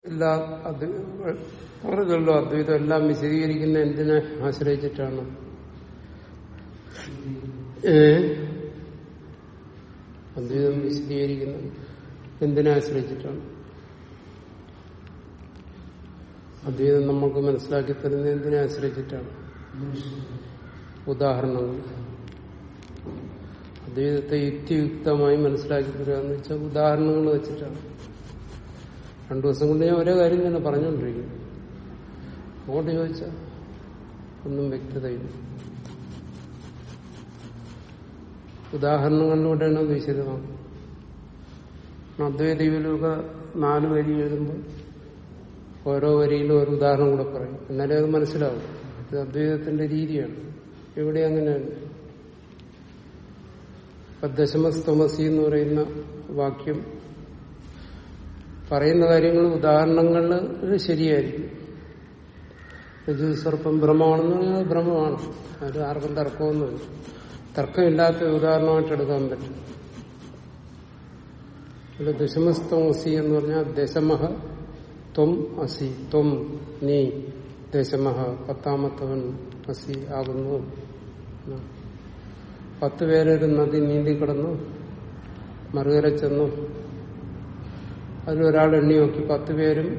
എല്ലാ അദ്വൈ- പറഞ്ഞല്ലോ അദ്വൈതം എല്ലാം വിശദീകരിക്കുന്ന എന്തിനെ ആശ്രയിച്ചിട്ടാണ് ഏ അദ്വൈതം വിശദീകരിക്കുന്നത് എന്തിനെ ആശ്രയിച്ചിട്ടാണ് അദ്വൈതം നമുക്ക് മനസ്സിലാക്കി തരുന്നത് എന്തിനെ ആശ്രയിച്ചിട്ടാണ് ഉദാഹരണങ്ങൾ അദ്വൈതത്തെ യുക്തിയുക്തമായി മനസ്സിലാക്കി തരിക എന്ന് വെച്ചാൽ ഉദാഹരണങ്ങൾ വെച്ചിട്ടാണ് രണ്ടു ദിവസം കൊണ്ട് ഞാൻ ഒരേ കാര്യം തന്നെ പറഞ്ഞുകൊണ്ടിരിക്കുന്നു അങ്ങോട്ട് ചോദിച്ചാൽ ഒന്നും വ്യക്തതയില്ല ഉദാഹരണങ്ങളിലൂടെയാണ് അത് വിശദമാക്കുന്നത് അദ്വൈതീവിലൊക്കെ നാല് വരി എഴുതുമ്പോൾ ഓരോ വരിയിലും ഒരു ഉദാഹരണം കൂടെ പറയും എന്നാലേ അത് മനസ്സിലാവും ഇത് അദ്വൈതത്തിന്റെ രീതിയാണ് ഇവിടെ അങ്ങനെയാണ് ഇപ്പൊ ദശമസ്തമസി എന്ന് പറയുന്ന വാക്യം പറയുന്ന കാര്യങ്ങൾ ഉദാഹരണങ്ങളിൽ ശരിയായിരിക്കും രജു സർപ്പം ബ്രഹ്മമാണെന്ന് പറഞ്ഞാൽ അത് ബ്രഹ്മമാണ് അത് ആർക്കും തർക്കമൊന്നുമില്ല തർക്കമില്ലാത്ത ഉദാഹരണമായിട്ട് എടുക്കാൻ പറ്റും ഇവിടെ ദശമസ്തമസി എന്ന് പറഞ്ഞാൽ ദശമഹ ത്വം അസി ത്വം നീ ദശമഹ പത്താമത്തവൻ അസി ആകുന്നു എന്നാണ്. പത്ത് പേരൊരു നദി നീന്തി കിടന്നു മറുകര ചെന്നു അതിലൊരാൾ എണ്ണി നോക്കി പത്ത് പേരും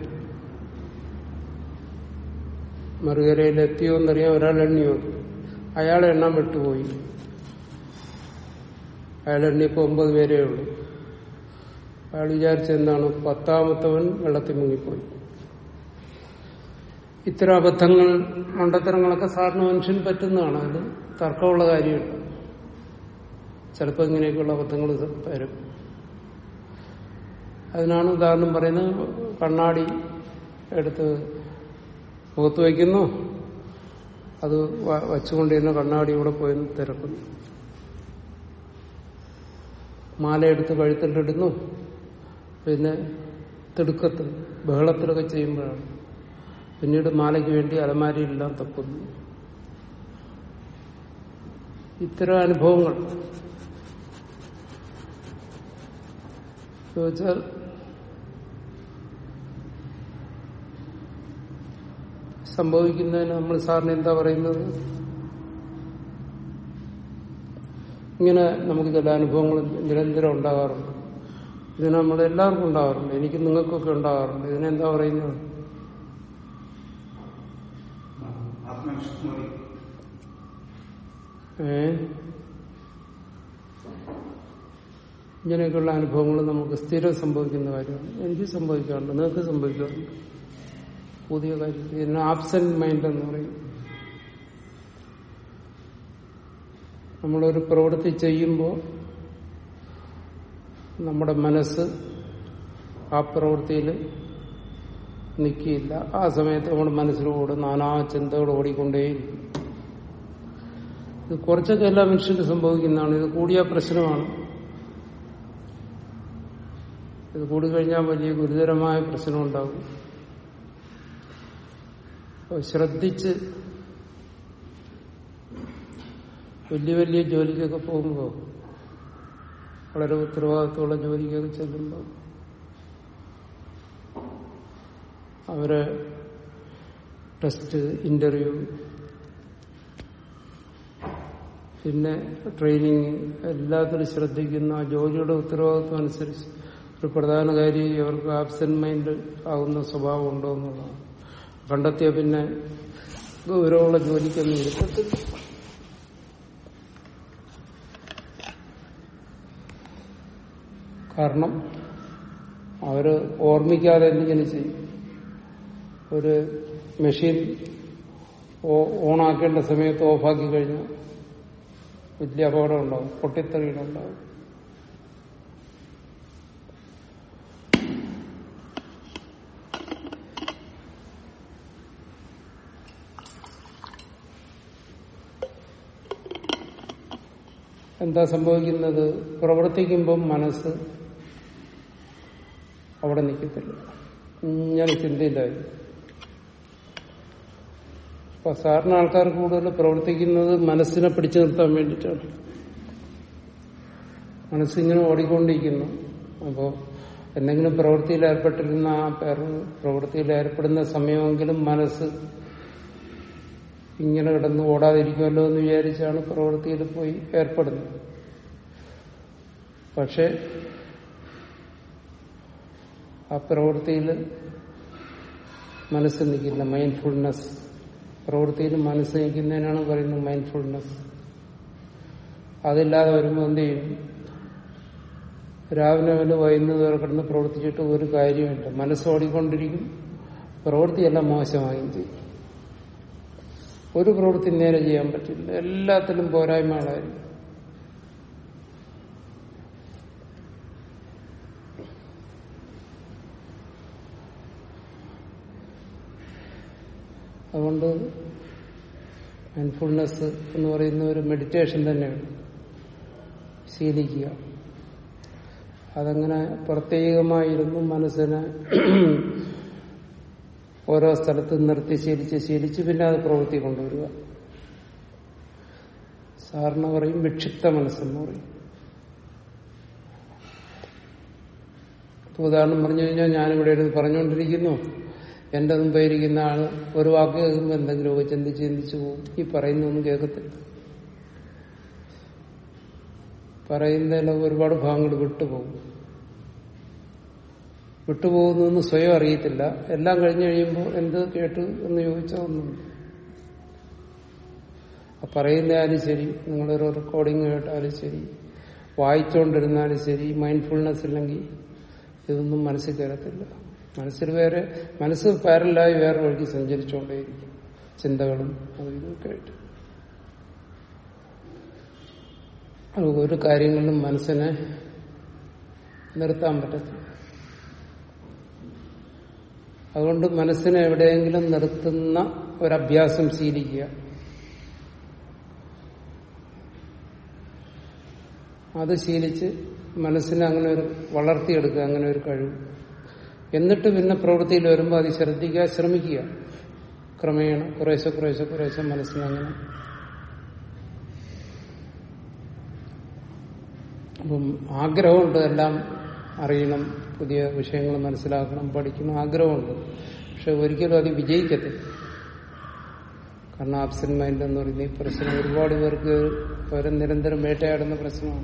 മറുകരയിൽ എത്തിയോ എന്നറിയാൻ ഒരാൾ എണ്ണി നോക്കി അയാളെ എണ്ണാൻ വിട്ടുപോയി അയാൾ എണ്ണിയപ്പോ ഒമ്പത് പേരേ ഉള്ളൂ അയാൾ വിചാരിച്ചെന്താണ് പത്താമത്തവൻ വെള്ളത്തിൽ മുങ്ങിപ്പോയി ഇത്തരം അബദ്ധങ്ങൾ മണ്ടത്തരങ്ങളൊക്കെ സാധാരണ മനുഷ്യന് പറ്റുന്നതാണ് അത് തർക്കമുള്ള കാര്യമുണ്ട് ചിലപ്പോൾ ഇങ്ങനെയൊക്കെയുള്ള അബദ്ധങ്ങൾ വരും അതിനാണ് ഉദാഹരണം പറയുന്നത് കണ്ണാടി എടുത്ത് മുഖത്ത് വയ്ക്കുന്നു അത് വ- വച്ചുകൊണ്ടിരുന്ന കണ്ണാടി ഇവിടെ പോയി തിരക്കുന്നു മാല എടുത്ത് കഴുത്തിലിടുന്നു പിന്നെ തിടുക്കത്തിൽ ബഹളത്തിലൊക്കെ ചെയ്യുമ്പോഴാണ് പിന്നീട് മാലയ്ക്ക് വേണ്ടി അലമാരിയെല്ലാം തപ്പുന്നു ഇത്തരം അനുഭവങ്ങൾ ചോദിച്ചാൽ സംഭവിക്കുന്നതിന് നമ്മൾ സാറിന് എന്താ പറയുന്നത് ഇങ്ങനെ നമുക്ക് ചില അനുഭവങ്ങൾ നിരന്തരം ഉണ്ടാകാറുണ്ട് ഇതിന് നമ്മൾ എല്ലാവർക്കും ഉണ്ടാകാറുണ്ട് എനിക്ക് നിങ്ങൾക്കൊക്കെ ഉണ്ടാകാറുണ്ട് ഇതിനെന്താ പറയുന്നത് ആത്മവിശ്വസ്മതി ഏ ഇങ്ങനെയൊക്കെയുള്ള അനുഭവങ്ങൾ നമുക്ക് സ്ഥിരം സംഭവിക്കുന്ന കാര്യമാണ് എനിക്ക് സംഭവിക്കാറുണ്ട് നിങ്ങൾക്ക് സംഭവിക്കാറുണ്ട് പുതിയ കാര്യം ഇതിന് ആബ്സെന്റ് മൈൻഡ് എന്ന് പറയും നമ്മളൊരു പ്രവൃത്തി ചെയ്യുമ്പോൾ നമ്മുടെ മനസ്സ് ആ പ്രവൃത്തിയിൽ നിൽക്കിയില്ല ആ സമയത്ത് നമ്മുടെ മനസ്സിലൂടെ നാനാ ചിന്തകൾ ഓടിക്കൊണ്ടേയിരിക്കും ഇത് കുറച്ചൊക്കെ എല്ലാ മനുഷ്യനും സംഭവിക്കുന്നതാണ് ഇത് കൂടിയ പ്രശ്നമാണ് ഇത് കൂടിക്കഴിഞ്ഞാൽ വലിയ ഗുരുതരമായ പ്രശ്നമുണ്ടാകും അപ്പോൾ ശ്രദ്ധിച്ച് വലിയ വലിയ ജോലിക്കൊക്കെ പോകുമ്പോൾ വളരെ ഉത്തരവാദിത്തമുള്ള ജോലിക്കൊക്കെ ചെല്ലുമ്പോൾ അവരെ ടെസ്റ്റ് ഇന്റർവ്യൂ പിന്നെ ട്രെയിനിങ് എല്ലാത്തിലും ശ്രദ്ധിക്കുന്ന ആ ജോലിയുടെ ഉത്തരവാദിത്വം അനുസരിച്ച് ഒരു പ്രധാന കാര്യം അവർക്ക് ആബ്സെന്റ് മൈൻഡ് ആകുന്ന സ്വഭാവം ഉണ്ടോ എന്നുള്ളതാണ് കണ്ടെത്തിയ പിന്നെ ഗൗരവമുള്ള ജോലിക്കൊന്നും ഇരുത്തത്തില്ല കാരണം അവര് ഓർമ്മിക്കാതെ എന്തിങ്ങനെ ചെയ്യും ഒരു മെഷീൻ ഓണാക്കേണ്ട സമയത്ത് ഓഫാക്കി കഴിഞ്ഞാൽ വലിയ അപകടം ഉണ്ടാവും പൊട്ടിത്തെറികളുണ്ടാവും എന്താ സംഭവിക്കുന്നത് പ്രവർത്തിക്കുമ്പം മനസ്സ് അവിടെ നിൽക്കത്തില്ല ഇങ്ങനെ ചിന്തയില്ലായി അപ്പൊ സാധാരണ ആൾക്കാർ കൂടുതൽ പ്രവർത്തിക്കുന്നത് മനസ്സിനെ പിടിച്ചു നിർത്താൻ വേണ്ടിയിട്ടാണ് മനസ്സിങ്ങനെ ഓടിക്കൊണ്ടിരിക്കുന്നു അപ്പോൾ എന്തെങ്കിലും പ്രവൃത്തിയിൽ ഏർപ്പെട്ടിരുന്ന ആ പേർ- പ്രവൃത്തിയിൽ ഏർപ്പെടുന്ന സമയമെങ്കിലും മനസ്സ് ഇങ്ങനെ കിടന്ന് ഓടാതിരിക്കുമല്ലോ എന്ന് വിചാരിച്ചാണ് പ്രവൃത്തിയിൽ പോയി ഏർപ്പെടുന്നത് പക്ഷെ ആ പ്രവൃത്തിയിൽ മനസ്സ് നിൽക്കില്ല മൈൻഡ്ഫുൾനെസ് പ്രവൃത്തിയിൽ മനസ്സ് നിൽക്കുന്നതിനാണ് പറയുന്നത് മൈൻഡ്ഫുൾനെസ് അതില്ലാതെ വരുമ്പോൾ എന്ത് ചെയ്യും രാവിലെ മുതൽ വൈകുന്നേരം വരെ കിടന്ന് പ്രവർത്തിച്ചിട്ട് ഒരു കാര്യമില്ല മനസ്സ് ഓടിക്കൊണ്ടിരിക്കും പ്രവൃത്തിയെല്ലാം മോശമായും ചെയ്യും ഒരു പ്രവൃത്തി നേരെ ചെയ്യാൻ പറ്റില്ല എല്ലാത്തിലും പോരായ്മകളായിരിക്കും അതുകൊണ്ട് മൈൻഡ്ഫുൾനെസ് എന്ന് പറയുന്ന ഒരു മെഡിറ്റേഷൻ തന്നെയാണ് ശീലിക്കുക അതങ്ങനെ പ്രത്യേകമായിരുന്നു മനസ്സിനെ ഓരോ സ്ഥലത്ത് നിർത്തി ശീലിച്ച് ശീലിച്ച് പിന്നെ അത് പ്രവൃത്തി കൊണ്ടുവരിക സാറിന് പറയും വിക്ഷിപ്ത മനസ്സെന്ന് പറയും ഇപ്പൊ ഉദാഹരണം പറഞ്ഞു കഴിഞ്ഞാൽ ഞാനിവിടെ ഇരുന്ന് പറഞ്ഞുകൊണ്ടിരിക്കുന്നു എന്റെ മുമ്പേ ഇരിക്കുന്ന ആള് ഒരു വാക്ക് കേൾക്കുമ്പോൾ എന്തെങ്കിലുമൊക്കെ ചിന്തിച്ച് ചിന്തിച്ചു പോകും ഈ പറയുന്നൊന്നും കേൾക്കത്തില്ല പറയുന്നതിലൊക്കെ ഒരുപാട് ഭാഗങ്ങൾ വിട്ടുപോകും വിട്ടുപോകുന്നു സ്വയം അറിയത്തില്ല എല്ലാം കഴിഞ്ഞു കഴിയുമ്പോൾ എന്ത് കേട്ടു എന്ന് ചോദിച്ചാൽ ഒന്നും പറയുന്നതായാലും ശരി നിങ്ങളൊരു റെക്കോർഡിങ് കേട്ടാലും ശരി വായിച്ചുകൊണ്ടിരുന്നാലും ശരി മൈൻഡ്ഫുൾനെസ് ഇല്ലെങ്കിൽ ഇതൊന്നും മനസ്സിൽ കയറത്തില്ല മനസ്സിൽ വേറെ മനസ്സ് പാരലായി വേറെ വഴിക്ക് സഞ്ചരിച്ചുകൊണ്ടേയിരിക്കും ചിന്തകളും അതും ഇതൊക്കെ ആയിട്ട് അത് ഒരു കാര്യങ്ങളിലും മനസ്സിനെ നിർത്താൻ പറ്റത്തില്ല അതുകൊണ്ട് മനസ്സിനെ എവിടെയെങ്കിലും നിർത്തുന്ന ഒരഭ്യാസം ശീലിക്കുക അത് ശീലിച്ച് മനസ്സിനെ അങ്ങനെ ഒരു വളർത്തിയെടുക്കുക അങ്ങനെ ഒരു കഴിവ് എന്നിട്ട് പിന്നെ പ്രവൃത്തിയിൽ വരുമ്പോൾ അത് ശ്രദ്ധിക്കുക ശ്രമിക്കുക ക്രമേണ കുറേശ്ശെ കുറേശ്ശെ കുറേശ്ശെ മനസ്സിനങ്ങനെ അപ്പം ആഗ്രഹമുണ്ട് എല്ലാം അറിയണം പുതിയ വിഷയങ്ങൾ മനസ്സിലാക്കണം പഠിക്കണം ആഗ്രഹമുണ്ട് പക്ഷെ ഒരിക്കലും അത് വിജയിക്കത്തില്ല കാരണം ആബ്സെന്റ് മൈൻഡ് എന്ന് പറയുന്ന ഈ പ്രശ്നം ഒരുപാട് പേർക്ക് അവരെ നിരന്തരം വേട്ടയാടുന്ന പ്രശ്നമാണ്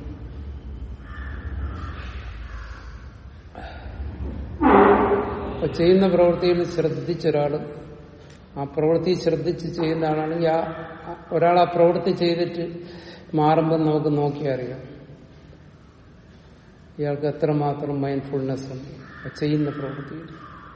അപ്പൊ ചെയ്യുന്ന പ്രവൃത്തിയിൽ ശ്രദ്ധിച്ചൊരാള് ആ പ്രവൃത്തി ശ്രദ്ധിച്ച് ചെയ്യുന്ന ആളാണെങ്കിൽ ആ ഒരാൾ ആ പ്രവൃത്തി ചെയ്തിട്ട് മാറുമ്പോൾ നമുക്ക് നോക്കിയാൽ അറിയാം ഇയാൾക്ക് എത്രമാത്രം മൈൻഡ്ഫുൾനെസ് ഉണ്ട് ആ ചെയ്യുന്ന പ്രവൃത്തിയിൽ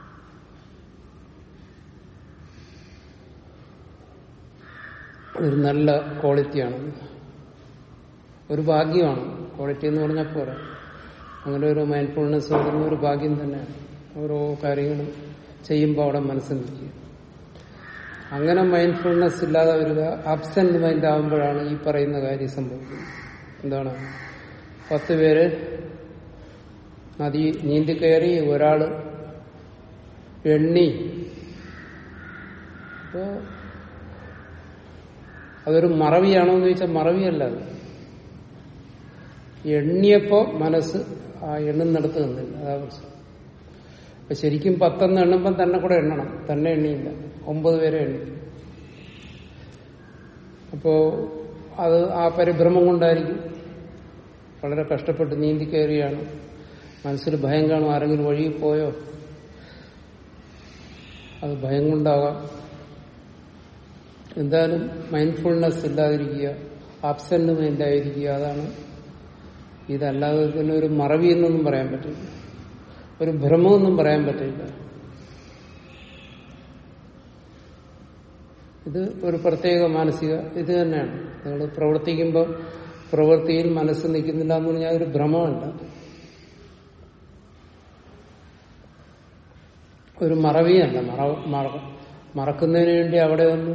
ഒരു നല്ല ക്വാളിറ്റിയാണ് ഒരു ഭാഗ്യമാണ് ക്വാളിറ്റി എന്ന് പറഞ്ഞാൽ പോരാ അങ്ങനെ ഒരു മൈൻഡ്ഫുൾനെസ് വരുന്ന ഒരു ഭാഗ്യം തന്നെയാണ് ഓരോ കാര്യങ്ങളും ചെയ്യുമ്പോൾ അവിടെ മനസ്സിൽ നിൽക്കുക അങ്ങനെ മൈൻഡ്ഫുൾനെസ് ഇല്ലാതെ വരിക ആബ്സെന്റ് മൈൻഡ് ആകുമ്പോഴാണ് ഈ പറയുന്ന കാര്യം സംഭവിക്കുന്നത് എന്താണ് പത്ത് പേര് നദി നീന്തിക്കയറി ഒരാള് എണ്ണി അപ്പോ അതൊരു മറവിയാണോ എന്ന് ചോദിച്ചാൽ മറവിയല്ല അത് എണ്ണിയപ്പോ മനസ്സ് ആ എണ്ണുന്നിടത്ത് നിന്നില്ല അതാ പ്രശ്നം അപ്പൊ ശരിക്കും പത്തെന്ന് എണ്ണുമ്പം തന്നെ കൂടെ എണ്ണണം തന്നെ എണ്ണിയില്ല ഒമ്പത് പേരെ എണ്ണി അപ്പോ അത് ആ പരിഭ്രമം കൊണ്ടായിരിക്കും വളരെ കഷ്ടപ്പെട്ട് നീന്തി കയറിയാണ് മനസ്സിൽ ഭയം കാണും ആരെങ്കിലും വഴിയിൽ പോയോ അത് ഭയം കൊണ്ടാവാം എന്തായാലും മൈൻഡ്ഫുൾനെസ് ഇല്ലാതിരിക്കുക ആബ്സെന്റ് മൈൻഡ് ആയിരിക്കുക അതാണ് ഇതല്ലാതെ തന്നെ ഒരു മറവി എന്നൊന്നും പറയാൻ പറ്റില്ല ഒരു ഭ്രമമൊന്നും പറയാൻ പറ്റില്ല ഇത് ഒരു പ്രത്യേക മാനസിക ഇത് തന്നെയാണ് നിങ്ങൾ പ്രവർത്തിക്കുമ്പോൾ പ്രവൃത്തിയിൽ മനസ്സ് നിൽക്കുന്നില്ല എന്ന് പറഞ്ഞാൽ അതൊരു ഭ്രമമല്ല ഒരു മറവിയല്ല മറ മറ- മറക്കുന്നതിന് വേണ്ടി അവിടെ ഒന്ന്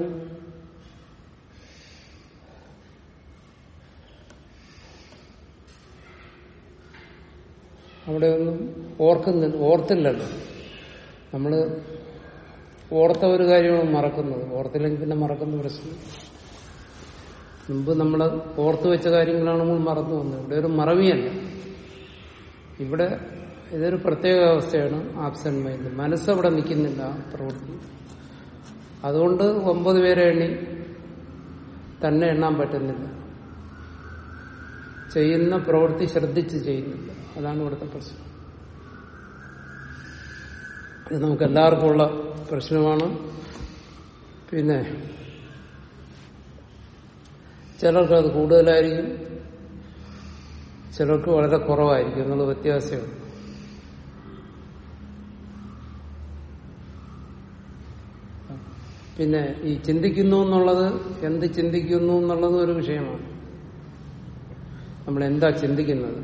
അവിടെ ഒന്നും ഓർക്കുന്നില്ല ഓർത്തില്ലല്ലോ നമ്മള് ഓർത്ത ഒരു കാര്യമാണ് മറക്കുന്നത് ഓർത്തില്ലെങ്കിൽ പിന്നെ മറക്കുന്ന പ്രശ്നം മുമ്പ് നമ്മൾ ഓർത്തു വെച്ച കാര്യങ്ങളാണ് നമ്മൾ മറന്നു വന്നത് ഇവിടെ ഒരു മറവിയല്ല ഇവിടെ ഇതൊരു പ്രത്യേക അവസ്ഥയാണ് ആബ്സെന്റ് മൈൻഡ് മനസ്സവിടെ നിൽക്കുന്നില്ല പ്രവൃത്തി അതുകൊണ്ട് ഒമ്പത് പേരെ എണ്ണി തന്നെ എണ്ണാൻ പറ്റുന്നില്ല ചെയ്യുന്ന പ്രവൃത്തി ശ്രദ്ധിച്ച് ചെയ്യുന്നില്ല അതാണ് ഇവിടുത്തെ പ്രശ്നം ഇത് നമുക്ക് എല്ലാവർക്കും ഉള്ള പ്രശ്നമാണ് പിന്നെ ചിലർക്ക് അത് കൂടുതലായിരിക്കും ചിലർക്ക് വളരെ കുറവായിരിക്കും എന്നുള്ള വ്യത്യാസമാണ് പിന്നെ ഈ ചിന്തിക്കുന്നു എന്നുള്ളത് എന്ത് ചിന്തിക്കുന്നു എന്നുള്ളത് ഒരു വിഷയമാണ് നമ്മൾ എന്താ ചിന്തിക്കുന്നത്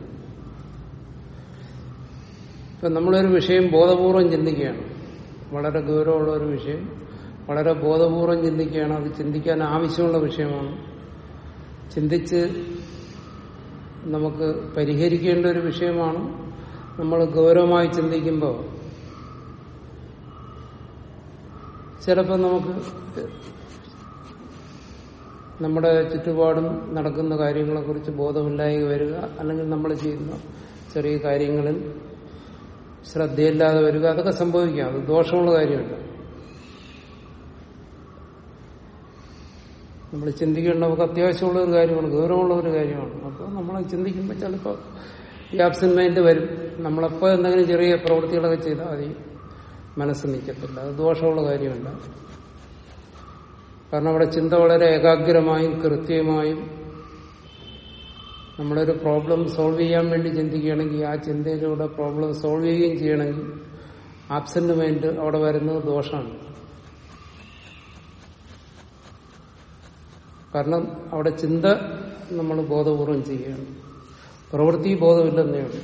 ഇപ്പൊ നമ്മളൊരു വിഷയം ബോധപൂർവം ചിന്തിക്കുകയാണ് വളരെ ഗൗരവമുള്ള ഒരു വിഷയം വളരെ ബോധപൂർവം ചിന്തിക്കുകയാണ് അത് ചിന്തിക്കാൻ ആവശ്യമുള്ള വിഷയമാണ് ചിന്തിച്ച് നമുക്ക് പരിഹരിക്കേണ്ട ഒരു വിഷയമാണ് നമ്മൾ ഗൗരവമായി ചിന്തിക്കുമ്പോൾ ചിലപ്പോൾ നമുക്ക് നമ്മുടെ ചുറ്റുപാടും നടക്കുന്ന കാര്യങ്ങളെക്കുറിച്ച് ബോധമില്ലായി വരിക അല്ലെങ്കിൽ നമ്മൾ ചെയ്യുന്ന ചെറിയ കാര്യങ്ങളിൽ ശ്രദ്ധയില്ലാതെ വരിക അതൊക്കെ സംഭവിക്കാം അത് ദോഷമുള്ള കാര്യമല്ല നമ്മൾ ചിന്തിക്കേണ്ട നമുക്ക് അത്യാവശ്യമുള്ള ഒരു കാര്യമാണ് ഗൗരവമുള്ള ഒരു കാര്യമാണ് അപ്പോൾ നമ്മൾ ചിന്തിക്കുമ്പോൾ ചിലപ്പോൾ ഈ ആബ്സെന്റ് മൈൻഡ് വരും നമ്മളെപ്പോൾ എന്തെങ്കിലും ചെറിയ പ്രവൃത്തികളൊക്കെ ചെയ്താൽ മതി മനസ്സ് നിൽക്കത്തില്ല അത് ദോഷമുള്ള കാര്യമല്ല കാരണം അവിടെ ചിന്ത വളരെ ഏകാഗ്രമായും കൃത്യമായും നമ്മളൊരു പ്രോബ്ലം സോൾവ് ചെയ്യാൻ വേണ്ടി ചിന്തിക്കുകയാണെങ്കിൽ ആ ചിന്തയിലൂടെ പ്രോബ്ലം സോൾവ് ചെയ്യുകയും ചെയ്യണമെങ്കിൽ ആബ്സെന്റ് മൈൻഡ് അവിടെ വരുന്നത് ദോഷമാണ് കാരണം അവിടെ ചിന്ത നമ്മൾ ബോധപൂർവം ചെയ്യുകയാണ് പ്രവൃത്തി ബോധമില്ലെന്നേ ഉള്ളൂ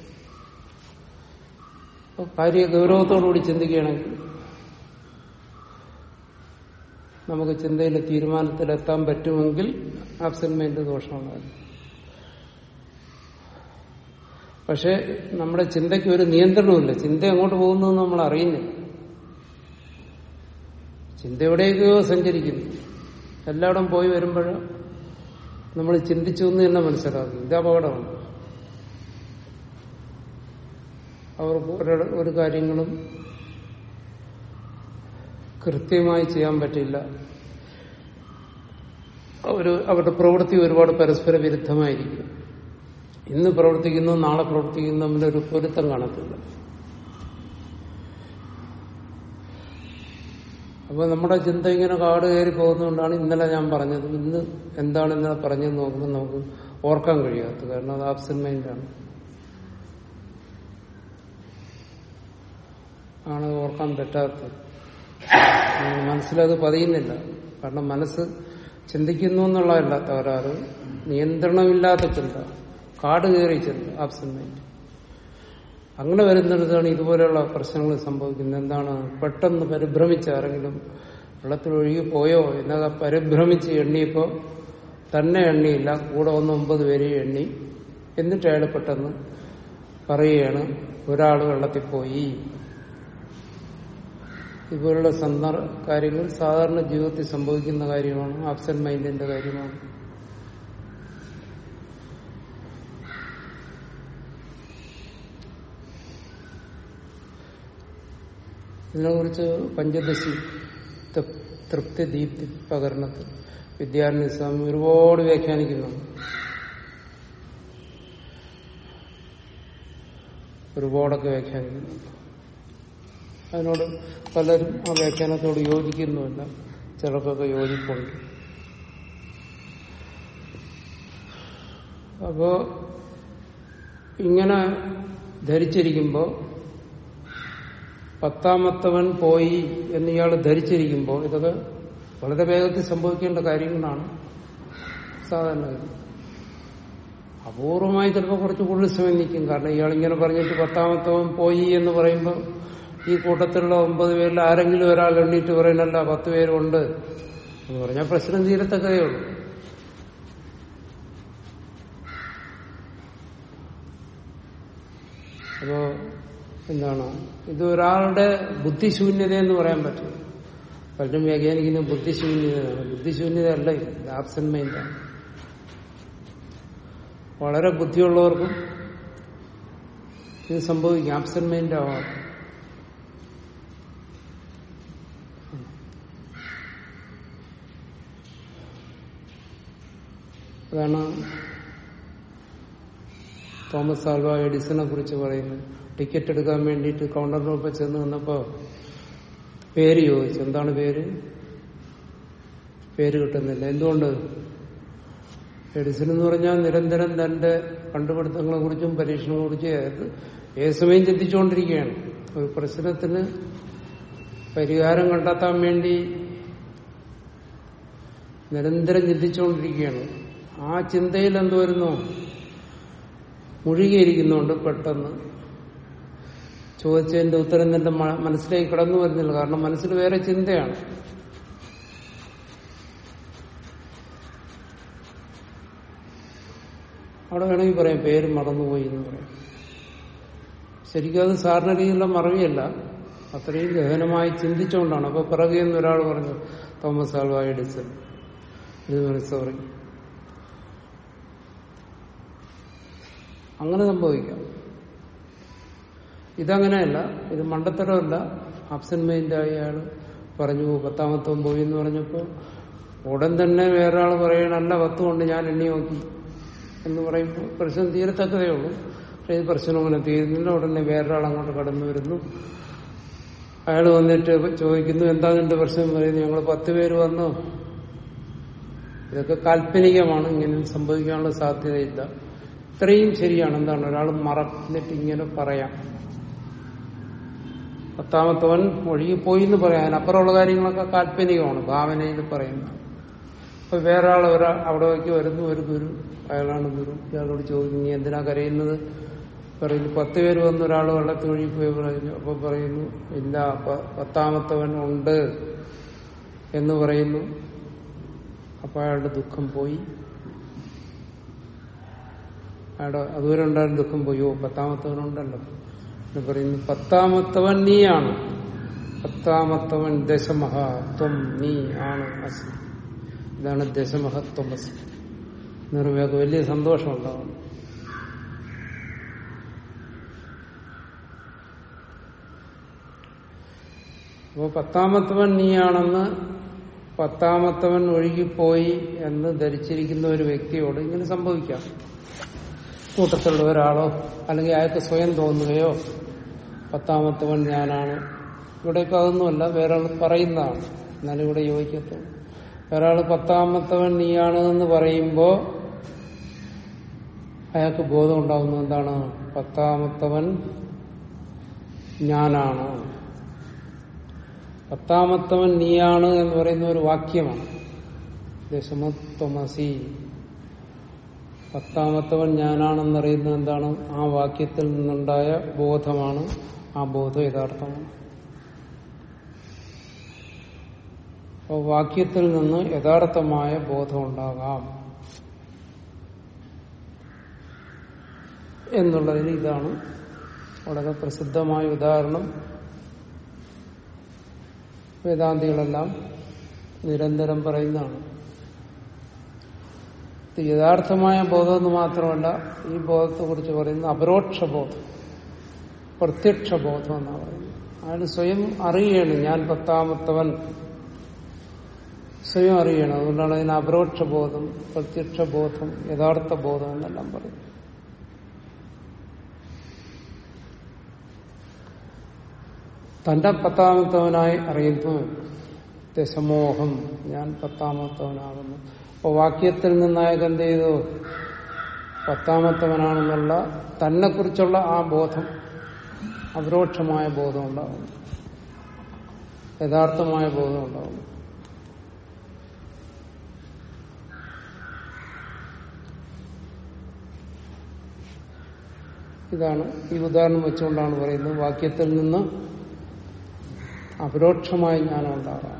അപ്പോൾ കാര്യ ഗൗരവത്തോടുകൂടി ചിന്തിക്കുകയാണെങ്കിൽ നമുക്ക് ചിന്തയിലെ തീരുമാനത്തിലെത്താൻ പറ്റുമെങ്കിൽ ആബ്സെന്റ് മൈൻഡ് ദോഷമാണ് പക്ഷെ നമ്മുടെ ചിന്തയ്ക്ക് ഒരു നിയന്ത്രണമില്ല ചിന്ത എങ്ങോട്ട് പോകുന്നു നമ്മൾ അറിയുന്നില്ല ചിന്ത എവിടെയൊക്കെയോ സഞ്ചരിക്കുന്നു എല്ലായിടം പോയി വരുമ്പോൾ നമ്മൾ ചിന്തിച്ചു എന്ന് തന്നെ മനസ്സിലാക്കും ഇത് അപകടമാണ് അവർക്ക് ഒരു ഒരു കാര്യങ്ങളും കൃത്യമായി ചെയ്യാൻ പറ്റില്ല ഒരു അവരുടെ പ്രവൃത്തി ഒരുപാട് പരസ്പര വിരുദ്ധമായിരിക്കും ഇന്ന് പ്രവർത്തിക്കുന്നു നാളെ പ്രവർത്തിക്കുന്നു തമ്മിലൊരു പൊരുത്തം കാണത്തില്ല അപ്പൊ നമ്മുടെ ചിന്ത ഇങ്ങനെ കാട് കയറി പോകുന്നതുകൊണ്ടാണ് ഇന്നലെ ഞാൻ പറഞ്ഞത് ഇന്ന് എന്താണ് ഇന്നലെ പറഞ്ഞതെന്ന് നോക്കുമ്പോൾ നമുക്ക് ഓർക്കാൻ കഴിയാത്തത് കാരണം അത് ആബ്സെന്റ് മൈൻഡാണ് ആണ് ഓർക്കാൻ പറ്റാത്തത് മനസ്സിലത് പതിയുന്നില്ല കാരണം മനസ്സ് ചിന്തിക്കുന്നു എന്നുള്ളതല്ല തകരാറ് നിയന്ത്രണമില്ലാത്ത ചിന്ത കാട് കയറി ചിന്ത ആബ്സെന്റ് മൈൻഡ് അങ്ങനെ വരുന്നിടത്താണ് ഇതുപോലെയുള്ള പ്രശ്നങ്ങൾ സംഭവിക്കുന്നത് എന്താണ് പെട്ടെന്ന് പരിഭ്രമിച്ച ആരെങ്കിലും വെള്ളത്തിൽ ഒഴുകി പോയോ എന്നൊക്കെ പരിഭ്രമിച്ച് എണ്ണിയപ്പോൾ തന്നെ എണ്ണിയില്ല കൂടെ ഒന്ന് ഒമ്പത് പേരെ എണ്ണി എന്നിട്ട് അയാൾ പെട്ടെന്ന് പറയുകയാണ് ഒരാൾ വെള്ളത്തിൽ പോയി ഇതുപോലുള്ള സന്ദർ കാര്യങ്ങൾ സാധാരണ ജീവിതത്തിൽ സംഭവിക്കുന്ന കാര്യമാണ് ആബ്സെന്റ് മൈൻഡിന്റെ കാര്യമാണ് ഇതിനെക്കുറിച്ച് പഞ്ചദശി തൃപ്തി ദീപ്തി പകരണത്തിൽ വിദ്യാരണ്യ സ്വാമി ഒരുപാട് വ്യാഖ്യാനിക്കുന്നുണ്ട് ഒരുപാടൊക്കെ വ്യാഖ്യാനിക്കുന്നുണ്ട് അതിനോട് പലരും ആ വ്യാഖ്യാനത്തോട് യോജിക്കുന്നുമില്ല ചിലർക്കൊക്കെ യോജിപ്പുണ്ട് അപ്പോ ഇങ്ങനെ ധരിച്ചിരിക്കുമ്പോൾ പത്താമത്തവൻ പോയി എന്ന് ഇയാൾ ധരിച്ചിരിക്കുമ്പോൾ ഇതൊക്കെ വളരെ വേഗത്തിൽ സംഭവിക്കേണ്ട കാര്യങ്ങളാണ് സാധാരണ അപൂർവമായി ചിലപ്പോൾ കുറച്ച് കൂടുതൽ സമയം നിൽക്കും കാരണം ഇയാൾ ഇങ്ങനെ പറഞ്ഞിട്ട് പത്താമത്തവൻ പോയി എന്ന് പറയുമ്പോൾ ഈ കൂട്ടത്തിലുള്ള ഒമ്പത് പേരിൽ ആരെങ്കിലും ഒരാൾ എണ്ണീറ്റ് പറയുന്നല്ല പത്ത് പേരുണ്ട് എന്ന് പറഞ്ഞാൽ പ്രശ്നം തീരത്തക്കതേ ഉള്ളൂ അപ്പോ എന്താണ് ഇത് ഒരാളുടെ ബുദ്ധിശൂന്യത എന്ന് പറയാൻ പറ്റും പലരും വ്യാഖ്യാനിക്കുന്ന ബുദ്ധിശൂന്യതയാണ് ബുദ്ധിശൂന്യത അല്ല ഇത് ആബ്സെന്റ് മൈൻഡാണ് വളരെ ബുദ്ധിയുള്ളവർക്കും ഇത് സംഭവിക്കും ആബ്സെന്റ് മൈൻഡ് ആവാം അതാണ് തോമസ് ആൽവ എഡിസനെ കുറിച്ച് പറയുന്നത് ടിക്കറ്റ് എടുക്കാൻ വേണ്ടിയിട്ട് കൗണ്ടറിനൊപ്പം ചെന്ന് വന്നപ്പോ പേര് ചോദിച്ചു എന്താണ് പേര് പേര് കിട്ടുന്നില്ല എന്തുകൊണ്ട് എഡിസൺ എന്ന് പറഞ്ഞാൽ നിരന്തരം തന്റെ കണ്ടുപിടുത്തങ്ങളെ കുറിച്ചും പരീക്ഷണങ്ങളെ കുറിച്ചും ഏത് ഏത് സമയം ചിന്തിച്ചുകൊണ്ടിരിക്കുകയാണ് ഒരു പ്രശ്നത്തിന് പരിഹാരം കണ്ടെത്താൻ വേണ്ടി നിരന്തരം ചിന്തിച്ചുകൊണ്ടിരിക്കുകയാണ് ആ ചിന്തയിൽ എന്ത് വരുന്നു മുഴുകിയിരിക്കുന്നുണ്ട് പെട്ടെന്ന് ചോദിച്ചതിന്റെ ഉത്തരം തന്റെ മ- മനസ്സിലേക്ക് കടന്നു വരുന്നില്ല കാരണം മനസ്സിൽ വേറെ ചിന്തയാണ് അവിടെ വേണമെങ്കിൽ പറയാം പേര് മറന്നുപോയി എന്ന് പറയാം ശരിക്കും അത് സാറിന് രീതിയിലുള്ള മറവിയല്ല അത്രയും ഗഹനമായി ചിന്തിച്ചുകൊണ്ടാണ് അപ്പൊ പിറകെ എന്ന് ഒരാൾ പറഞ്ഞു തോമസ് ആൽവ എഡിസൺ സോറി അങ്ങനെ സംഭവിക്കാം ഇതങ്ങനെയല്ല ഇത് മണ്ടത്തരമല്ല ആബ്സെന്റ് മൈൻഡായ അയാൾ പറഞ്ഞു പത്താമത്തവൻ പോയി എന്ന് പറഞ്ഞപ്പോ ഉടൻ തന്നെ വേറെ ആൾ പറയണല്ല പത്ത് കൊണ്ട് ഞാൻ എണ്ണി നോക്കി എന്ന് പറയുമ്പോൾ പ്രശ്നം തീരത്തക്കതേ ഉള്ളൂ പക്ഷേ ഇത് പ്രശ്നം അങ്ങനെ തീരുന്നില്ല ഉടനെ വേറൊരാൾ അങ്ങോട്ട് കടന്നു വരുന്നു അയാൾ വന്നിട്ട് ചോദിക്കുന്നു എന്താ നിന്റെ പ്രശ്നം പറയുന്നു ഞങ്ങൾ പത്ത് പേര് വന്നു ഇതൊക്കെ കാൽപ്പനികമാണ് ഇങ്ങനെ സംഭവിക്കാനുള്ള സാധ്യതയില്ല ഇത്രയും ശരിയാണ് എന്താണ് ഒരാൾ മറന്നിട്ട് ഇങ്ങനെ പറയാം പത്താമത്തവൻ ഒഴുകിപ്പോയി എന്ന് പറയാം അതിനപ്പുറമുള്ള കാര്യങ്ങളൊക്കെ കാൽപ്പനികമാണ് ഭാവനയിൽ പറയുന്നത് അപ്പൊ വേറെ ആൾ ഒരാ അവിടേക്ക് വരുന്നു ഒരു ഗുരു അയാളാണ് ഗുരു ഇയാളോട് ചോദിക്കും നീ എന്തിനാ കരയുന്നത് പറയുന്നു പത്ത് പേര് വന്ന് ഒരാൾ വെള്ളത്തിൽ ഒഴുകിപ്പോയി പറയുന്നു അപ്പൊ പറയുന്നു ഇല്ല പ- പത്താമത്തവൻ ഉണ്ട് എന്ന് പറയുന്നു അപ്പൊ അയാളുടെ ദുഃഖം പോയി അയാളുടെ അതുവരെ ഉണ്ടായിരുന്ന ദുഃഖം പോയി ഓ പത്താമത്തവനുണ്ടല്ലോ എന്ന് പറയുന്നു പത്താമത്തവൻ നീയാണ് പത്താമത്തവൻ ദശമഹത്വം നീ ആണ് അസി ഇതാണ് ദശമഹത്വം അസി എന്ന് പറയുമ്പോൾ വലിയ സന്തോഷം ഉണ്ടാവും അപ്പോൾ പത്താമത്തവൻ നീയാണെന്ന് പത്താമത്തവൻ ഒഴുകിപ്പോയി എന്ന് ധരിച്ചിരിക്കുന്ന ഒരു വ്യക്തിയോട് ഇങ്ങനെ സംഭവിക്കാം കൂട്ടത്തിലുള്ള ഒരാളോ അല്ലെങ്കിൽ അയാൾക്ക് സ്വയം തോന്നുകയോ പത്താമത്തവൻ ഞാനാണ് ഇവിടെയൊക്കെ അതൊന്നുമല്ല വേറെ ആൾ പറയുന്നതാണ് എന്നാലും ഇവിടെ യോജിക്കത്തുള്ളൂ വേറെ ആൾ പത്താമത്തവൻ നീയാണ് എന്ന് പറയുമ്പോൾ അയാൾക്ക് ബോധം ഉണ്ടാകുന്നത് എന്താണ് പത്താമത്തവൻ ഞാനാണ് പത്താമത്തവൻ നീയാണ് എന്ന് പറയുന്ന ഒരു വാക്യമാണ് ദശമത്വമസി പത്താമത്തവൻ ഞാനാണെന്നറിയുന്നത് എന്താണ് ആ വാക്യത്തിൽ നിന്നുണ്ടായ ബോധമാണ് ആ ബോധം യഥാർത്ഥമാണ് അപ്പോൾ വാക്യത്തിൽ നിന്ന് യഥാർത്ഥമായ ബോധം ഉണ്ടാകാം എന്നുള്ളതിന് ഇതാണ് വളരെ പ്രസിദ്ധമായ ഉദാഹരണം വേദാന്തികളെല്ലാം നിരന്തരം പറയുന്നതാണ് ഇത് യഥാർത്ഥമായ ബോധം എന്ന് മാത്രമല്ല ഈ ബോധത്തെ കുറിച്ച് പറയുന്ന അപരോക്ഷ ബോധം പ്രത്യക്ഷ ബോധം എന്നാണ് പറയുന്നത് അയാൾ സ്വയം അറിയണം ഞാൻ പത്താമത്തവൻ സ്വയം അറിയണം അതുകൊണ്ടാണ് അതിന് അപരോക്ഷ ബോധം പ്രത്യക്ഷ ബോധം യഥാർത്ഥ ബോധം എന്നെല്ലാം പറയും തന്റെ പത്താമത്തവനായി അറിയുന്നു ദശമോഹം ഞാൻ പത്താമത്തവനാകുന്നു അപ്പൊ വാക്യത്തിൽ നിന്നായക എന്ത് ചെയ്തു പത്താമത്തവനാണെന്നുള്ള തന്നെ കുറിച്ചുള്ള ആ ബോധം അപരോക്ഷമായ ബോധം ഉണ്ടാകുന്നു യഥാർത്ഥമായ ബോധം ഉണ്ടാകുന്നു ഇതാണ് ഈ ഉദാഹരണം വെച്ചുകൊണ്ടാണ് പറയുന്നത് വാക്യത്തിൽ നിന്ന് അപരോക്ഷമായ ജ്ഞാനം ഉണ്ടാകാം